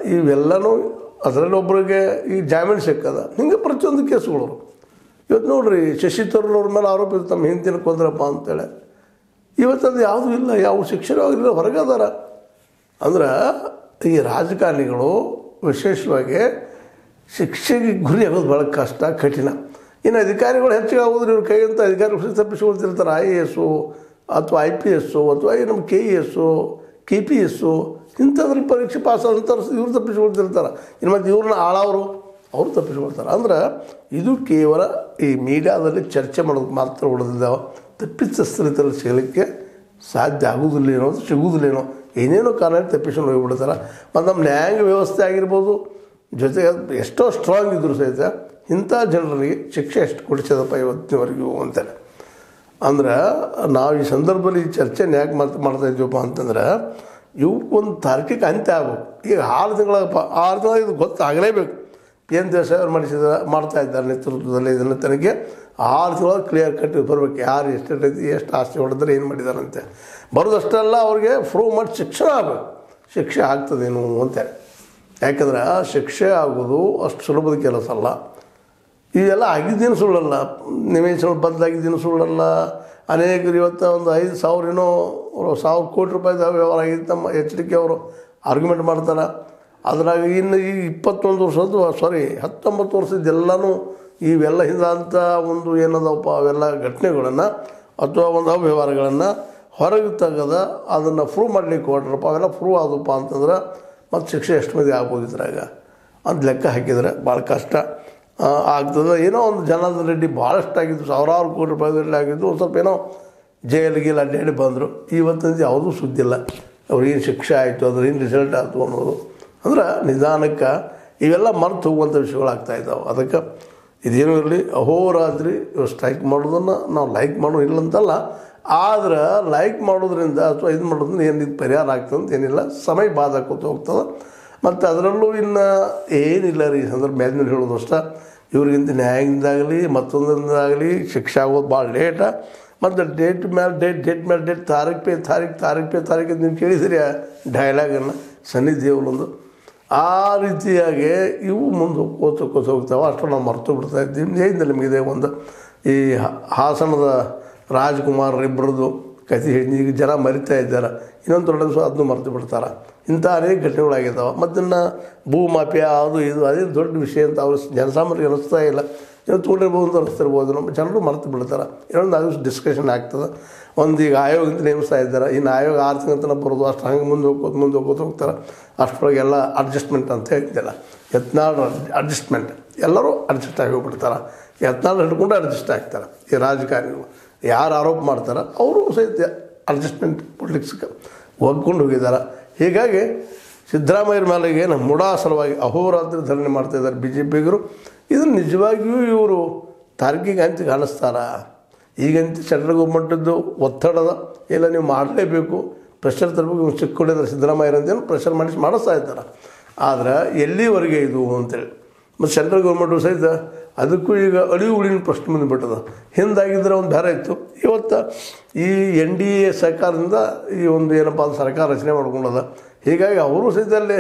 ಇವೆಲ್ಲನೂ ಅದರಲ್ಲಿ ಒಬ್ಬರಿಗೆ ಈ ಜಾಮೀನು ಸಿಕ್ಕದ ಹಿಂಗೆ ಪ್ರತಿಯೊಂದು ಕೇಸುಗಳು ಇವತ್ತು ನೋಡ್ರಿ ಶಶಿ ತರೂರ್ ಅವ್ರ ಮೇಲೆ ಆರೋಪ ಇತ್ತು ತಮ್ಮ ಹಿಂದಿನ ಕೊಂದ್ರಪ್ಪ ಅಂತೇಳಿ ಇವತ್ತು ಅದು ಯಾವುದೂ ಇಲ್ಲ ಯಾವ ಶಿಕ್ಷಣ ಆಗಿಲ್ಲ ಹೊರಗೆ ಅದಾರ ಅಂದ್ರೆ ಈ ರಾಜಕಾರಣಿಗಳು ವಿಶೇಷವಾಗಿ ಶಿಕ್ಷೆಗೆ ಗುರಿ ಆಗೋದು ಭಾಳ ಕಷ್ಟ ಕಠಿಣ ಇನ್ನು ಅಧಿಕಾರಿಗಳು ಹೆಚ್ಚಿಗೆ ಆಗೋದ್ರೆ ಇವ್ರ ಕೈಯಿಂದ ಅಧಿಕಾರಿಗಳು ತಪ್ಪಿಸ್ಕೊಳ್ತಿರ್ತಾರೆ ಐ ಎ ಎಸ್ಸು ಅಥವಾ ಐ ಪಿ ಎಸ್ಸು ಅಥವಾ ಈ ನಮ್ಮ K E S K P S ಇಂಥದ್ರ ಪರೀಕ್ಷೆ ಪಾಸ್ ಆದಂಥ ಇವ್ರು ತಪ್ಪಿಸ್ಕೊಳ್ತಿರ್ತಾರೆ ಇನ್ನು ಮತ್ತು ಇವ್ರನ್ನ ಆಳವರು ಅವರು ತಪ್ಪಿಸ್ಕೊಳ್ತಾರೆ ಅಂದ್ರೆ ಇದು ಕೇವಲ ಈ ಮೀಡಿಯಾದಲ್ಲಿ ಚರ್ಚೆ ಮಾಡೋದು ಮಾತ್ರ ಉಳಿದಿದ್ದಾವೆ ತಪ್ಪಿತಸ್ಥರಿತಲ್ಲಿ ಸಿಗಲಿಕ್ಕೆ ಸಾಧ್ಯ ಆಗೋದಿಲ್ಲ ಏನೋ ಸಿಗುವುದಿಲ್ಲ ಏನೋ ಏನೇನೋ ಕಾರಣ ತಪ್ಪಿಸ್ಕೊಂಡು ಹೋಗಿಬಿಡ್ತಾರೆ ಮತ್ತು ನಮ್ಮ ನ್ಯಾಯಾಂಗ ವ್ಯವಸ್ಥೆ ಆಗಿರ್ಬೋದು ಜೊತೆಗೆ ಅದು ಎಷ್ಟೋ ಸ್ಟ್ರಾಂಗ್ ಇದ್ದರೂ ಸಹಿತ ಇಂಥ ಜನರಿಗೆ ಶಿಕ್ಷೆ ಎಷ್ಟು ಕೊಡಿಸೋದಪ್ಪ ಇವತ್ತಿನವರೆಗೂ ಅಂತೇಳಿ ಅಂದ್ರೆ ನಾವು ಈ ಸಂದರ್ಭದಲ್ಲಿ ಈ ಚರ್ಚೆನ ಯಾಕೆ ಮಾತು ಮಾಡ್ತಾ ಇದ್ದೀವಪ್ಪ ಅಂತಂದ್ರೆ ಇವಕ್ಕೊಂದು ತಾರ್ಕಿಕ ಅಂತ್ಯ ಆಗ್ಬೇಕು ಈಗ ಆರು ತಿಂಗಳ ಆರು ತಿಂಗಳ ಇದು ಗೊತ್ತಾಗಲೇಬೇಕು ಏನು ದೇಶ ಅವ್ರು ಮಾಡಿಸಿದ ಮಾಡ್ತಾ ಇದ್ದಾರೆ ನೇತೃತ್ವದಲ್ಲಿ ಇದನ್ನು ತನಗೆ ಆರು ತಿಂಗಳ ಕ್ಲಿಯರ್ ಕಟ್ ಬರ್ಬೇಕು ಯಾರು ಎಷ್ಟು ಐತಿ ಎಷ್ಟು ಆಸ್ತಿ ಹೊಡೆದ್ರೆ ಏನು ಮಾಡಿದಾರಂತೆ ಬರೋದಷ್ಟೆಲ್ಲ ಅವ್ರಿಗೆ ಪ್ರೂವ್ ಮಾಡಿ ಶಿಕ್ಷಣ ಆಗಬೇಕು ಶಿಕ್ಷೆ ಆಗ್ತದೇನು ಅಂತೇಳಿ ಯಾಕಂದ್ರೆ ಶಿಕ್ಷೆ ಆಗೋದು ಅಷ್ಟು ಸುಲಭದ ಕೆಲಸ ಅಲ್ಲ ಇದೆಲ್ಲ ಆಗಿದ್ದೇನು ಸುಳ್ಳಲ್ಲ ನಿವೇಶನ ಬದಲಾಗಿದ್ದೇನು ಸುಳ್ಳಲ್ಲ ಅನೇಕರು ಇವತ್ತು ಒಂದು ಐದು ಸಾವಿರ ಏನೋ ಅವ್ರು ಸಾವಿರ ಕೋಟಿ ರೂಪಾಯಿದ ವ್ಯವಹಾರ ಆಗಿತ್ತು ನಮ್ಮ ಎಚ್ ಡಿ ಕೆ ಅವರು ಆರ್ಗ್ಯುಮೆಂಟ್ ಮಾಡ್ತಾರೆ ಅದ್ರಾಗ ಇನ್ನು ಈ ಇಪ್ಪತ್ತೊಂದು ವರ್ಷದ್ದು ಸಾರಿ ಹತ್ತೊಂಬತ್ತು ವರ್ಷದ್ದೆಲ್ಲನೂ ಇವೆಲ್ಲ ಹಿಂದಂಥ ಒಂದು ಏನದವಪ್ಪ ಅವೆಲ್ಲ ಘಟನೆಗಳನ್ನು ಅಥವಾ ಒಂದು ಅವ್ಯವಹಾರಗಳನ್ನು ಹೊರಗೆ ತೆಗೆದ ಅದನ್ನು ಪ್ರೂವ್ ಮಾಡಲಿಕ್ಕೆ ಹೊರಟ್ರಪ್ಪ ಅವೆಲ್ಲ ಪ್ರೂವ್ ಆದಪ್ಪ ಅಂತಂದ್ರೆ ಮತ್ತು ಶಿಕ್ಷೆ ಎಷ್ಟು ಮಂದಿ ಆಗ್ಬೋದು ಇದ್ರಾಗ ಅಂತ ಲೆಕ್ಕ ಹಾಕಿದರೆ ಭಾಳ ಕಷ್ಟ ಆ, ಆಗ್ತದೆ ಏನೋ ಒಂದು ಜನಾರ್ದನ ರೆಡ್ಡಿ ಭಾಳಷ್ಟು ಆಗಿದ್ದು ಸಾವಿರಾರು ಕೋಟಿ ರೂಪಾಯಿದಲ್ಲಿ ಆಗಿದ್ದು ಒಂದು ಸ್ವಲ್ಪ ಏನೋ ಜೈಲಿಗೆ ಅಡ್ಡಾಡಿ ಬಂದರು ಇವತ್ತಿನ ಯಾವುದೂ ಸುದ್ದಿ ಇಲ್ಲ ಅವ್ರಿಗೇನು ಶಿಕ್ಷೆ ಆಯಿತು ಅದ್ರ ಏನು ರಿಸಲ್ಟ್ ಆಯಿತು ಅನ್ನೋದು ಅಂದ್ರೆ ನಿಧಾನಕ್ಕೆ ಇವೆಲ್ಲ ಮರೆತು ಹೋಗುವಂಥ ವಿಷಯಗಳಾಗ್ತಾ ಇದ್ದಾವೆ ಅದಕ್ಕೆ ಇದೇನು ಇರಲಿ ಅಹೋರಾತ್ರಿ ಇವ್ರು ಸ್ಟ್ರೈಕ್ ಮಾಡೋದನ್ನು ನಾವು ಲೈಕ್ ಮಾಡೋ ಇಲ್ಲ ಅಂತಲ್ಲ ಆದ್ರೆ ಲೈಕ್ ಮಾಡೋದ್ರಿಂದ ಅಥವಾ ಇದು ಮಾಡೋದ್ರಿಂದ ಏನು ಇದು ಪರಿಹಾರ ಆಗ್ತದೆ ಅಂತ ಏನಿಲ್ಲ ಸಮಯ ಬಾದಾಕೋತ ಹೋಗ್ತದೆ ಮತ್ತು ಅದರಲ್ಲೂ ಇನ್ನು ಏನಿಲ್ಲ ರೀ ಈ ಸಂದರ್ಭ ಮೇಲಿನ ಹೇಳೋದು ಅಷ್ಟ ಇವ್ರಿಗಿಂತ ನ್ಯಾಯದಿಂದಾಗಲಿ ಮತ್ತೊಂದಿಂದಾಗಲಿ ಶಿಕ್ಷೆ ಆಗೋದು ಭಾಳ ಲೇಟ ಮತ್ತು ಡೇಟ್ ಮೇಲೆ ಡೇಟ್ ಡೇಟ್ ಮೇಲೆ ಡೇಟ್ ತಾರೀಕು ಪೇ ತಾರೀಕು ತಾರೀಕು ಪೇ ತಾರೀಕು ಅಂತ ನೀವು ಕೇಳಿದಿರಿ ಆ ಡೈಲಾಗನ್ನು ಸನ್ನಿ ದೇವಲೊಂದು ಆ ರೀತಿಯಾಗಿ ಇವು ಮುಂದೆ ಹೋಗ್ಕೋತ ಹೋಗ್ಕೋತ ಹೋಗ್ತಾವೆ ಅಷ್ಟು ನಾವು ಮರ್ತು ಬಿಡ್ತಾ ಇದ್ದೀವಿ ಏನಿದೆ ನಿಮಗಿದೆ ಒಂದು ಈ ಹ- ಹಾಸನದ ರಾಜ್ಕುಮಾರ್ ಇಬ್ಬರದು ಕಥೆ ಹೇಳಿ ಈಗ ಜನ ಮರಿತಾ ಇದ್ದಾರೆ ಇನ್ನೊಂದು ದೊಡ್ಡ ದಿವಸ ಅದನ್ನು ಮರೆತು ಬಿಡ್ತಾರೆ ಇಂಥ ಅನೇಕ ಘಟನೆಗಳಾಗಿದ್ದಾವೆ ಮತ್ತು ಇನ್ನು ಭೂಮಾಫಿಯ ಅದು ಇದು ಅದೇನು ದೊಡ್ಡ ವಿಷಯ ಅಂತ ಅವ್ರು ಜನಸಾಮಾನ್ಯರಿಗೆ ಅನಿಸ್ತಾ ಇಲ್ಲ ಏನೋ ತೊಗೊಂಡಿರ್ಬೋದು ಅಂತ ಅನಿಸ್ತಿರ್ಬೋದು ನಮ್ಮ ಜನರು ಮರೆತು ಬಿಡ್ತಾರೆ ಇನ್ನೊಂದು ಅದು ಡಿಸ್ಕಷನ್ ಆಗ್ತದೆ ಒಂದು ಈಗ ಆಯೋಗ ಅಂತ ನೇಮಿಸ್ತಾ ಇದ್ದಾರೆ ಇನ್ನು ಆಯೋಗ ಆರು ತಿಂಗಳ ತನಕ ಬರೋದು ಅಷ್ಟು ಹಂಗೆ ಮುಂದೆ ಹೋಗ್ಕೋತ ಮುಂದೆ ಹೋಗ್ಕೋತ ಹೋಗ್ತಾರೆ ಅಷ್ಟರೊಳಗೆ ಎಲ್ಲ ಅಡ್ಜಸ್ಟ್ಮೆಂಟ್ ಅಂತ ಹೇಳ್ತಿಲ್ಲ ಯತ್ನಾಳ್ ಅಡ್ಜಸ್ಟ್ಮೆಂಟ್ ಎಲ್ಲರೂ ಅಡ್ಜಸ್ಟ್ ಆಗಿ ಹೋಗ್ಬಿಡ್ತಾರೆ ಯತ್ನಾಳ್ ಹಿಡ್ಕೊಂಡು ಅಡ್ಜಸ್ಟ್ ಆಗ್ತಾರೆ ಈ ರಾಜಕಾರಣಿಗಳು ಯಾರು ಆರೋಪ ಮಾಡ್ತಾರೆ ಅವರು ಸಹಿತ ಅಡ್ಜಸ್ಟ್ಮೆಂಟ್ ಪೊಲಿಟಿಕ್ಸ್ಗೆ ಒಗ್ಕೊಂಡು ಹೋಗಿದ್ದಾರೆ ಹೀಗಾಗಿ ಸಿದ್ದರಾಮಯ್ಯರ ಮೇಲೆ ಏನು ಮುಡಾ ಸಲುವಾಗಿ ಅಹೋರಾತ್ರಿ ಧರಣಿ ಮಾಡ್ತಾ ಇದ್ದಾರೆ ಬಿ ಜೆ ಪಿಗರು ಇದನ್ನು ನಿಜವಾಗಿಯೂ ಇವರು ತಾರ್ಕಿಕ ಅಂತ ಕಾಣಿಸ್ತಾರ ಈಗಂತ ಸೆಂಟ್ರಲ್ ಗೌರ್ಮೆಂಟದ್ದು ಒತ್ತಡದ ಇಲ್ಲ ನೀವು ಮಾಡಲೇಬೇಕು ಪ್ರೆಷರ್ ತರಬೇಕು ಇವ್ರು ಸಿಕ್ಕೊಂಡಿದ್ದಾರೆ ಸಿದ್ದರಾಮಯ್ಯರ ಅಂತೇನು ಪ್ರೆಷರ್ ಮಾಡಿಸಿ ಮಾಡಿಸ್ತಾ ಇದ್ದಾರೆ ಆದ್ರೆ ಎಲ್ಲಿವರೆಗೆ ಇದು ಅಂತೇಳಿ ಮತ್ತು ಸೆಂಟ್ರಲ್ ಗೌರ್ಮೆಂಟು ಸಹಿತ ಅದಕ್ಕೂ ಈಗ ಅಳಿವು ಉಳಿನ ಪ್ರಶ್ನೆ ಬಂದುಬಿಟ್ಟದ ಹಿಂದಾಗಿದ್ದರೆ ಒಂದು ಬೇರೆ ಇತ್ತು ಇವತ್ತು ಈ ಎನ್ ಡಿ ಎ ಸರ್ಕಾರದಿಂದ ಈ ಒಂದು ಏನಪ್ಪ ಅಂದ್ರೆ ಸರ್ಕಾರ ರಚನೆ ಮಾಡ್ಕೊಂಡದ ಹೀಗಾಗಿ ಅವರು ಸಹಿತ ಅಲ್ಲಿ